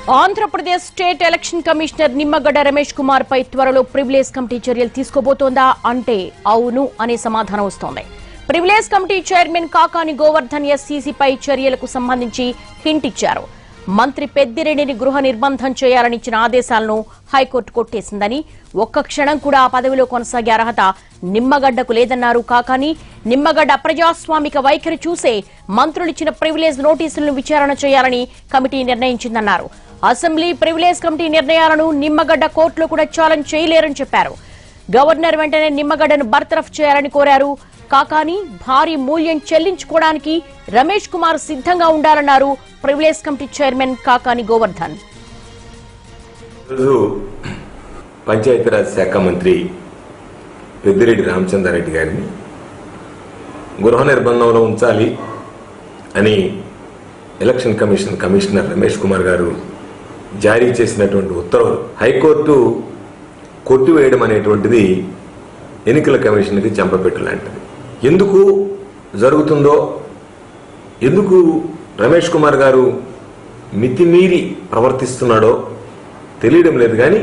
Andhra Pradesh state election commissioner Nimmagadda Ramesh Kumar పై త్వరలో privilege committee చర్యలు తీసుకోబోతోందా అంటే అవును అనే సమాధానం వస్తోంది privilege committee chairman Kakani Govardhan ఎస్సీసీపై చర్యలకు సంబంధించి హింట్ ఇచ్చారు మంత్రి పెద్దిరెడ్డిని గృహ నిర్బంధం చేయాలని ఇచ్చిన ఆదేశాలను హైకోర్టు కొట్టేసిందని ఒక్క క్షణం కూడా ఆ పదవిలో కొనసాగే అర్హత నిమ్మగడ్డకు లేదన్నారు కాకాని నిమ్మగడ్డ ప్రజాస్వామిక వైఖరి చూసే మంత్రులిచ్చిన ప్రివిలేజ్ నోటీసులను విచారణ చేయాలని కమిటీ నిర్ణయించిందన్నారు అసెంబ్లీ ప్రివిలేజ్ కమిటీ నిర్ణయాలను నిమ్మగడ్డ కోర్టులో కూడా ఛాలెంజ్ చేయలేరని చెప్పారు గవర్నర్ వెంటనే నిమ్మగడ్డను బర్తరఫ్ చేయాలని కోరారు కాకాని భారీ మూల్యం చెల్లించుకోవడానికి రమేష్ కుమార్ సిద్ధంగా ఉండాలన్నారు privilege committee chairman Kakani Govardhan ఈరోజు పంచాయతీరాజ్ శాఖ మంత్రి పెద్దిరెడ్డి రామచంద్రారెడ్డి గారిని గృహ నిర్బంధంలో ఉంచాలి అని election commission commissioner Ramesh Kumar garu జారీ చేసినటువంటి ఉత్తర్వులు హైకోర్టు కొట్టివేయడం అనేటువంటిది ఎన్నికల కమిషన్కి చెంపపెట్టు లాంటిది ఎందుకు జరుగుతుందో ఎందుకు రమేష్ కుమార్ గారు మితిమీరి ప్రవర్తిస్తున్నాడో తెలియడం లేదు కానీ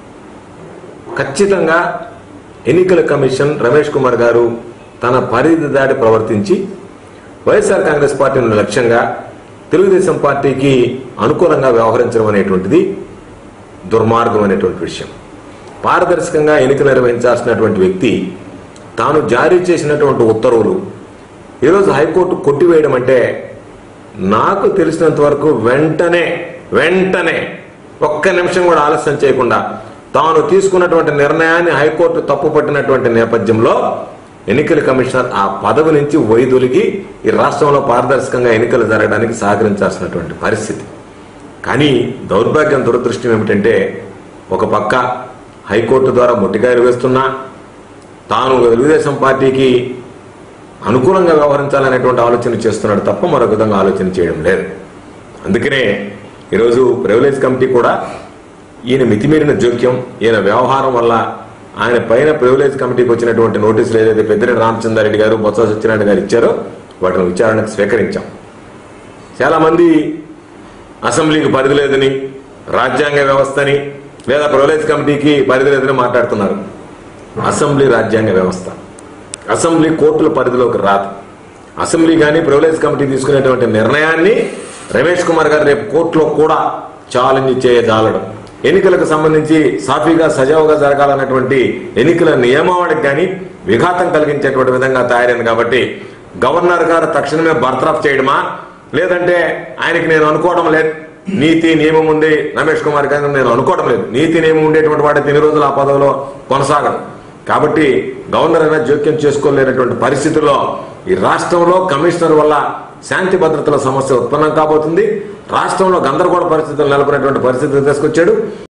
ఖచ్చితంగా ఎన్నికల కమిషన్ రమేష్ కుమార్ గారు తన పరిధి దాటి ప్రవర్తించి వైఎస్ఆర్ కాంగ్రెస్ పార్టీని లక్ష్యంగా తెలుగుదేశం పార్టీకి అనుకూలంగా వ్యవహరించడం అనేటువంటిది దుర్మార్గం అనేటువంటి విషయం పారదర్శకంగా ఎన్నికలు నిర్వహించాల్సినటువంటి వ్యక్తి తాను జారీ చేసినటువంటి ఉత్తర్వులు ఈరోజు హైకోర్టు కొట్టివేయడం అంటే నాకు తెలిసినంత వరకు వెంటనే వెంటనే ఒక్క నిమిషం కూడా ఆలస్యం చేయకుండా తాను తీసుకున్నటువంటి నిర్ణయాన్ని హైకోర్టు తప్పుపట్టినటువంటి నేపథ్యంలో ఎన్నికల కమిషనర్ ఆ పదవి నుంచి వైదొలిగి ఈ రాష్ట్రంలో పారదర్శకంగా ఎన్నికలు జరగడానికి సహకరించాల్సినటువంటి పరిస్థితి కానీ దౌర్భాగ్యం దురదృష్టం ఏమిటంటే ఒక పక్క హైకోర్టు ద్వారా మొట్టికాయలు వేస్తున్నా తాను తెలుగుదేశం పార్టీకి అనుకూలంగా వ్యవహరించాలనేటువంటి ఆలోచన చేస్తున్నాడు తప్ప మరొక విధంగా ఆలోచన చేయడం లేదు అందుకనే ఈరోజు ప్రివిలేజ్ కమిటీ కూడా ఈయన మితిమీరిన జోక్యం ఈయన వ్యవహారం వల్ల ఆయన పైన ప్రివిలేజ్ కమిటీకి వచ్చినటువంటి నోటీసులు ఏదైతే పెద్దిరెడ్డి రామచంద్రారెడ్డి గారు బొత్స సత్యనారాయణ గారు ఇచ్చారో వాటిని విచారణకు స్వీకరించాం చాలా మంది అసెంబ్లీకి పరిధి లేదని రాజ్యాంగ వ్యవస్థని లేదా ప్రివిలేజ్ కమిటీకి పరిధి లేదని మాట్లాడుతున్నారు అసెంబ్లీ రాజ్యాంగ వ్యవస్థ అసెంబ్లీ కోర్టుల పరిధిలోకి రాదు అసెంబ్లీ కానీ ప్రివిలేజ్ కమిటీ తీసుకునేటువంటి నిర్ణయాన్ని రమేష్ కుమార్ గారు రేపు కోర్టులో కూడా ఛాలెంజ్ చేయజాలడం ఎన్నికలకు సంబంధించి సాఫీగా సజావుగా జరగాలన్నటువంటి ఎన్నికల నియమావళికి కానీ విఘాతం కలిగించేటువంటి విధంగా తయారైంది కాబట్టి గవర్నర్ గారు తక్షణమే బర్తరఫ్ చేయడమా లేదంటే ఆయనకి నేను అనుకోవడం లేదు నీతి నియమం ఉంది రమేష్ కుమార్ గారు నేను అనుకోవడం లేదు నీతి నియమం ఉండేటువంటి వాడి తిని రోజులు ఆ పదవిలో కొనసాగదు కాబట్టి గవర్నర్ అయినా జోక్యం చేసుకోలేనటువంటి పరిస్థితుల్లో ఈ రాష్ట్రంలో కమిషనర్ వల్ల శాంతి భద్రతల సమస్య ఉత్పన్నం కాబోతుంది రాష్ట్రంలో గందరగోళ పరిస్థితులు నెలకొనేటువంటి పరిస్థితులు తీసుకొచ్చాడు